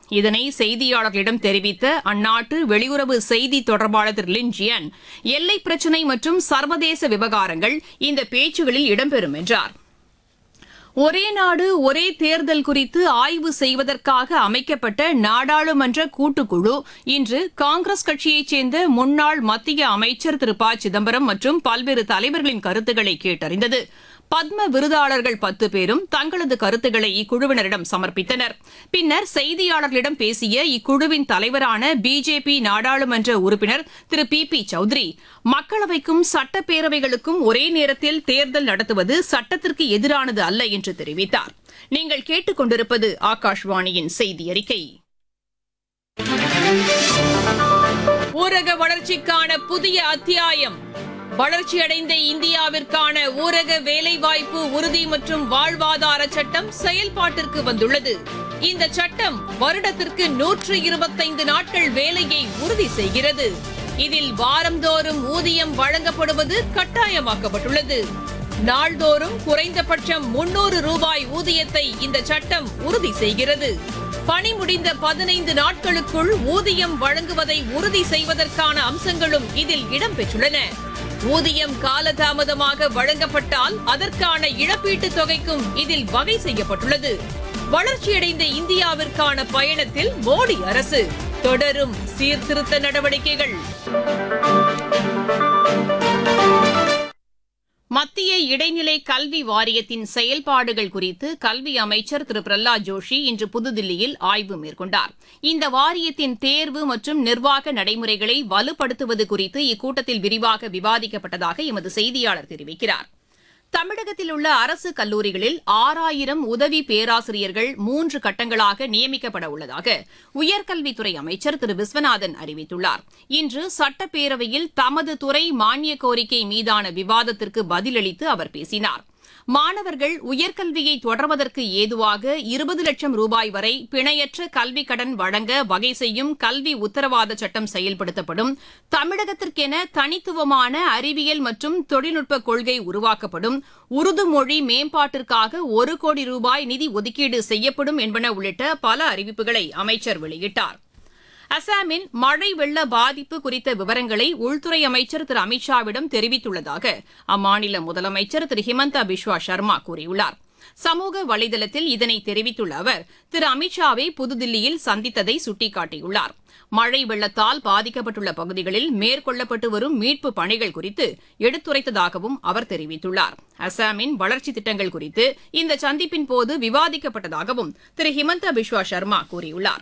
இதனை செய்தியாளர்களிடம் தெரிவித்த அந்நாட்டு வெளியுறவு செய்தி தொடர்பாளர் திரு லின் ஜியன் எல்லை பிரச்சினை மற்றும் சர்வதேச விவகாரங்கள் இந்த பேச்சுகளில் இடம்பெறும் என்றார் ஒரே நாடு ஒரே தேர்தல் குறித்து ஆய்வு செய்வதற்காக அமைக்கப்பட்ட நாடாளுமன்ற கூட்டுக்குழு இன்று காங்கிரஸ் கட்சியைச் சேர்ந்த முன்னாள் மத்திய அமைச்சர் திரு ப சிதம்பரம் மற்றும் பல்வேறு தலைவர்களின் கருத்துக்களை கேட்டறிந்தது பத்ம விருதாளர்கள் பத்து பேரும் தங்களது கருத்துக்களை இக்குழுவினரிடம் சமர்ப்பித்தனர் பின்னர் செய்தியாளர்களிடம் பேசிய இக்குழுவின் தலைவரான பிஜேபி நாடாளுமன்ற உறுப்பினர் திரு பி பி சௌத்ரி மக்களவைக்கும் சட்டப்பேரவைகளுக்கும் ஒரே நேரத்தில் தேர்தல் நடத்துவது சட்டத்திற்கு எதிரானது அல்ல என்று தெரிவித்தார் நீங்கள் கேட்டுக்கொண்டிருப்பது ஆகாஷ்வாணியின் செய்தி அறிக்கை ஊரக வளர்ச்சிக்கான புதிய அத்தியாயம் வளர்ச்சியடைந்த இந்தியாவிற்கான ஊரக வேலைவாய்ப்பு உறுதி மற்றும் வாழ்வாதார சட்டம் செயல்பாட்டிற்கு வந்துள்ளது இந்த சட்டம் வருடத்திற்கு நூற்று இருபத்தைந்து நாட்கள் வேலையை உறுதி செய்கிறது இதில் வாரந்தோறும் ஊதியம் வழங்கப்படுவது கட்டாயமாக்கப்பட்டுள்ளது நாள்தோறும் குறைந்தபட்சம் முன்னூறு ரூபாய் ஊதியத்தை இந்த சட்டம் உறுதி செய்கிறது பணி முடிந்த பதினைந்து நாட்களுக்குள் ஊதியம் வழங்குவதை உறுதி செய்வதற்கான அம்சங்களும் இதில் இடம்பெற்றுள்ளன ஊதியம் காலதாமதமாக வழங்கப்பட்டால் அதற்கான இழப்பீட்டுத் தொகைக்கும் இதில் வகை செய்யப்பட்டுள்ளது வளர்ச்சியடைந்த இந்தியாவிற்கான பயணத்தில் மோடி அரசு தொடரும் சீர்திருத்த நடவடிக்கைகள் மத்திய இடைநிலை கல்வி வாரியத்தின் செயல்பாடுகள் குறித்து கல்வி அமைச்சர் திரு பிரஹ்லாத் ஜோஷி இன்று புதுதில்லியில் ஆய்வு மேற்கொண்டார் இந்த வாரியத்தின் தேர்வு மற்றும் நிர்வாக நடைமுறைகளை வலுப்படுத்துவது குறித்து இக்கூட்டத்தில் விரிவாக விவாதிக்கப்பட்டதாக எமது செய்தியாளர் தெரிவிக்கிறார் தமிழகத்தில் உள்ள அரசு கல்லூரிகளில் ஆறாயிரம் உதவி பேராசிரியர்கள் மூன்று கட்டங்களாக நியமிக்கப்பட உள்ளதாக உயர்கல்வித்துறை அமைச்சர் திரு விஸ்வநாதன் அறிவித்துள்ளார் இன்று சட்டப்பேரவையில் தமது துறை மானிய கோரிக்கை மீதான விவாதத்திற்கு பதிலளித்து அவர் பேசினார் மாணவர்கள் உயர்கல்வியை தொடர்வதற்கு ஏதுவாக இருபது லட்சம் ரூபாய் வரை பிணையற்ற கல்விக் கடன் வழங்க வகை செய்யும் கல்வி உத்தரவாத சட்டம் செயல்படுத்தப்படும் தமிழகத்திற்கென தனித்துவமான அறிவியல் மற்றும் தொழில்நுட்ப கொள்கை உருவாக்கப்படும் உருது மொழி மேம்பாட்டிற்காக ஒரு கோடி ரூபாய் நிதி ஒதுக்கீடு செய்யப்படும் என்பன உள்ளிட்ட பல அறிவிப்புகளை அமைச்சர் வெளியிட்டார் அசாமின் மழை வெள்ள பாதிப்பு குறித்த விவரங்களை உள்துறை அமைச்சர் திரு அமித்ஷாவிடம் தெரிவித்துள்ளதாக அம்மாநில முதலமைச்சர் திரு ஹிமந்தா பிஸ்வா சர்மா கூறியுள்ளார் சமூக வலைதளத்தில் இதனை தெரிவித்துள்ள அவர் திரு அமித்ஷாவை புதுதில்லியில் சந்தித்ததை சுட்டிக்காட்டியுள்ளார் மழை வெள்ளத்தால் பாதிக்கப்பட்டுள்ள பகுதிகளில் மேற்கொள்ளப்பட்டு வரும் மீட்பு பணிகள் குறித்து எடுத்துரைத்ததாகவும் அவர் தெரிவித்துள்ளார் அசாமின் வளர்ச்சி திட்டங்கள் குறித்து இந்த சந்திப்பின் போது விவாதிக்கப்பட்டதாகவும் திரு ஹிமந்தா பிஸ்வா சர்மா கூறியுள்ளார்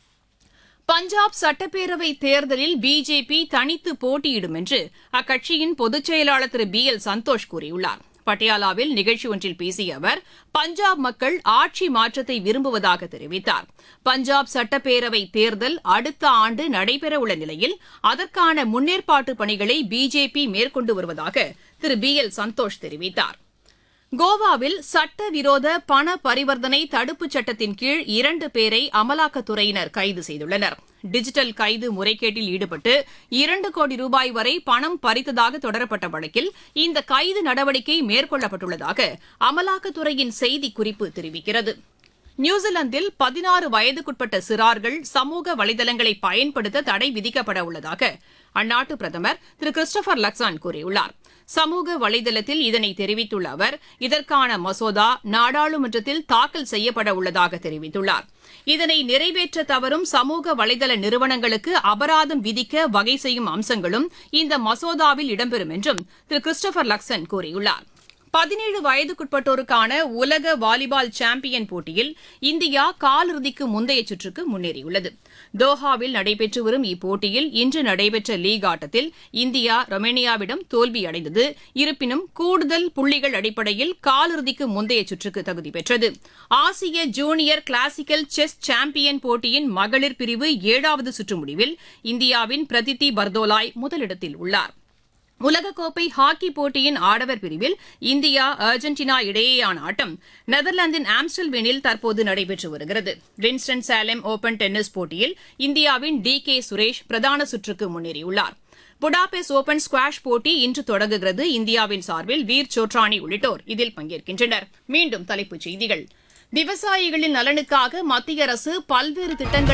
பஞ்சாப் சட்டப்பேரவை தேர்தலில் பிஜேபி தனித்து போட்டியிடும் என்று அக்கட்சியின் பொதுச் செயலாளர் திரு பி எல் சந்தோஷ் கூறியுள்ளார் பட்டியாலாவில் நிகழ்ச்சி ஒன்றில் பேசிய அவர் பஞ்சாப் மக்கள் ஆட்சி மாற்றத்தை விரும்புவதாக தெரிவித்தார் பஞ்சாப் சட்டப்பேரவை தேர்தல் அடுத்த ஆண்டு நடைபெறவுள்ள நிலையில் அதற்கான முன்னேற்பாட்டு பணிகளை பிஜேபி மேற்கொண்டு வருவதாக திரு பி எல் சந்தோஷ் தெரிவித்தார் கோவாவில் சட்டவிரோத பண பரிவர்த்தனை தடுப்புச் சட்டத்தின் கீழ் இரண்டு பேரை அமலாக்கத்துறையினர் கைது செய்துள்ளனர் டிஜிட்டல் கைது முறைகேட்டில் ஈடுபட்டு இரண்டு கோடி ரூபாய் வரை பணம் பறித்ததாக தொடரப்பட்ட வழக்கில் இந்த கைது நடவடிக்கை மேற்கொள்ளப்பட்டுள்ளதாக அமலாக்கத்துறையின் செய்திக்குறிப்பு தெரிவிக்கிறது நியூசிலாந்தில் பதினாறு வயதுக்குட்பட்ட சிறார்கள் சமூக வலைதளங்களை பயன்படுத்த தடை விதிக்கப்பட உள்ளதாக அந்நாட்டு பிரதமர் திரு கிறிஸ்டபர் லக்சான் கூறியுள்ளார் சமூக வலைதளத்தில் இதனை தெரிவித்துள்ள அவர் இதற்கான மசோதா நாடாளுமன்றத்தில் தாக்கல் செய்யப்பட உள்ளதாக தெரிவித்துள்ளார் இதனை நிறைவேற்ற தவறும் சமூக வலைதள நிறுவனங்களுக்கு அபராதம் விதிக்க வகை செய்யும் அம்சங்களும் இந்த மசோதாவில் இடம்பெறும் என்றும் திரு கிறிஸ்டபர் லக்சன் கூறியுள்ளார் பதினேழு வயதுக்குட்பட்டோருக்கான உலக வாலிபால் சாம்பியன் போட்டியில் இந்தியா காலிறுதிக்கு முந்தைய சுற்றுக்கு முன்னேறியுள்ளது தோஹாவில் நடைபெற்று வரும் இப்போட்டியில் இன்று நடைபெற்ற லீக் ஆட்டத்தில் இந்தியா ரொமேனியாவிடம் தோல்வியடைந்தது இருப்பினும் கூடுதல் புள்ளிகள் அடிப்படையில் காலிறுதிக்கு முந்தைய சுற்றுக்கு தகுதி பெற்றது ஆசிய ஜூனியர் கிளாசிக்கல் செஸ் சாம்பியன் போட்டியின் மகளிர் பிரிவு ஏழாவது சுற்று முடிவில் இந்தியாவின் பிரதித்தி பர்தோலாய் முதலிடத்தில் உள்ளார் உலகக்கோப்பை ஹாக்கி போட்டியின் ஆடவர் பிரிவில் இந்தியா அர்ஜென்டினா இடையேயான ஆட்டம் நெதர்லாந்தின் ஆம்ஸ்டல்வேனில் தற்போது நடைபெற்று வருகிறது வின்ஸ்டன் சாலம் ஓபன் டென்னிஸ் போட்டியில் இந்தியாவின் டி கே சுரேஷ் பிரதான சுற்றுக்கு முன்னேறியுள்ளார் புடாபெஸ்ட் ஓபன் ஸ்குவாஷ் போட்டி இன்று தொடங்குகிறது இந்தியாவின் சார்பில் வீர் சோட்ரானி உள்ளிட்டோர் இதில் பங்கேற்கின்றனர் மீண்டும் தலைப்புச் செய்திகள் விவசாயிகளின் நலனுக்காக மத்திய அரசு பல்வேறு திட்டங்களை